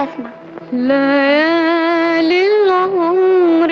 بسمع ليالي العمر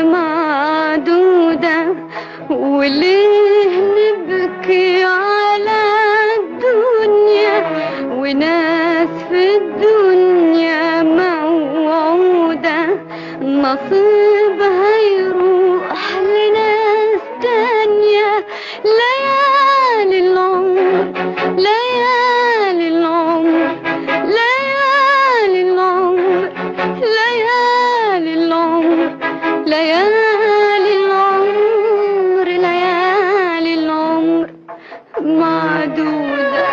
معدودة وليه نبكي على الدنيا وناس في الدنيا موعودة نصيبها يروح لناس تانية ليالي العمر ليالي العمر ليالي العمر ليالي العمر ليالي العمر ليالي العمر معدودة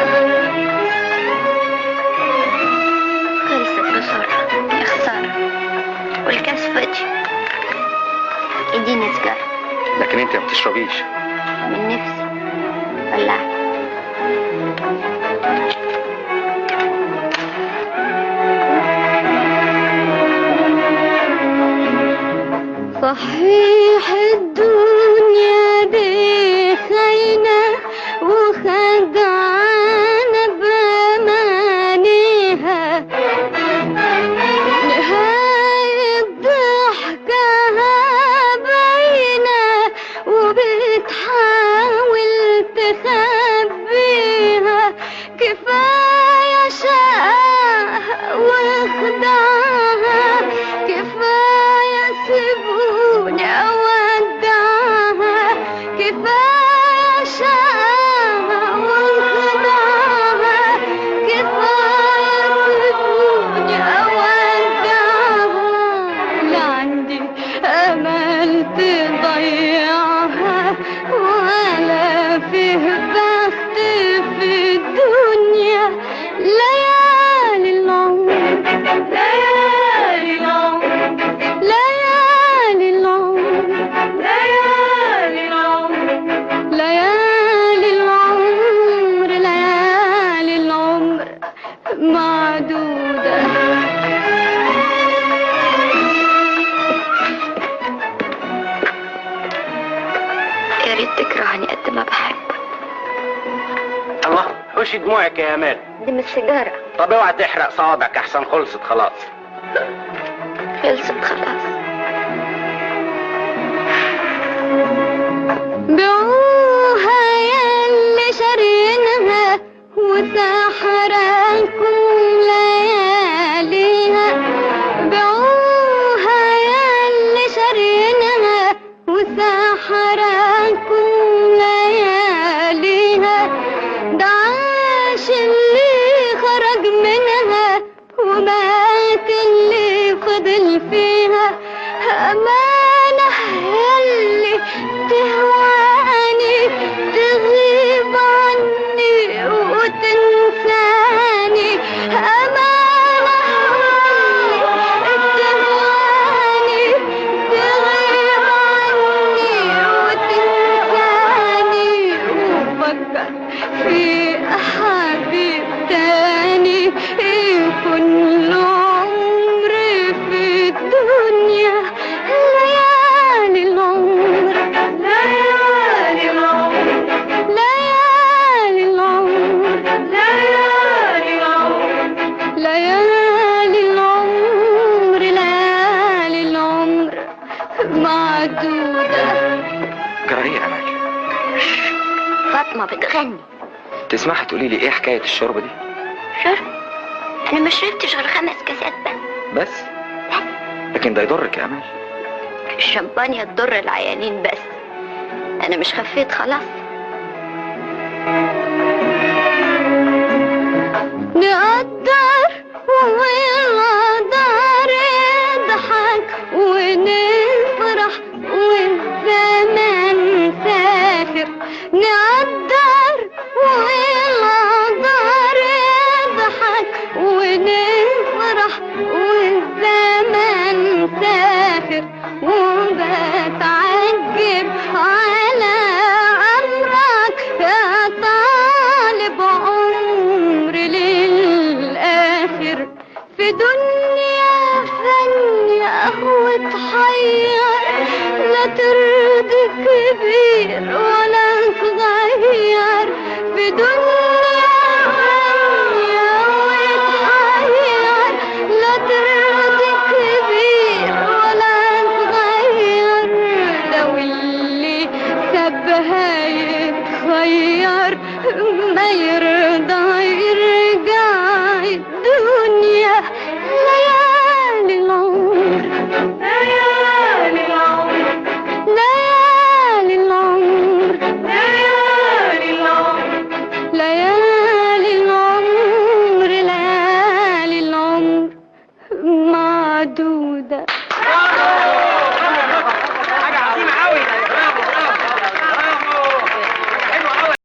خلصت بسرعة يا خسارة والكاس فاضي اديني سجارة لكن انت ما بتشربيش من نفسي ولعت صحيح الدنيا دي خاينة وخدعانة بأمانيها نهاية ضحكها باينة وبتحاول تخبيها كفاية شقاها وخدعها كفاية سيبوني أودعها كفاية شقاها وخدعها كفاية سيبوني أودعها لا عندي أمل تضيعها ولا فيه بخت في الدنيا ليالي العمر ليالي العمر ليالي العمر ليالي العمر ليالي العمر ليالي العمر معدودة يا ريت تكرهني قد ما بحبك الله وش دموعك يا امال دي مش سيجارة طب اوعى تحرق صوابعك احسن خلصت خلاص خلصت خلاص بيعوها ياللي شارينها وسحرانكم لياليها بيعوها ياللي شارينها وسحرانكم لياليها ده عاش اللي خرج منها ومات اللي فضل فيها أمانة ياللي تهواني تغيب عني وتنساني أمانة تهواني تغيب عني وتنساني وفكر في حبيب تاني يكون له عمر في الدنيا ليالي العمر ليالي العمر ليالي العمر ليالي العمر ليالي العمر ليالي العمر معدودة جرى يا امال فاطمة بتغني تسمحي تقولي لي ايه حكايه الشوربه دي شرب انا ما شربتش غير خمس كاسات بس بس لكن ده يضرك يا امال الشمبانيا تضر العيانين بس انا مش خفيت خلاص نقدر والقدر يضحك ونفرح والزمان سافر نقدر والقدر يضحك ونفرح والزمان سافر وبتعجب على أمرك يا طالب عمر للآخر في دنيا فانية وتحير لا ترضي كبير ولا صغير في دنيا فانية وتحير لا ترضي ما يرضاش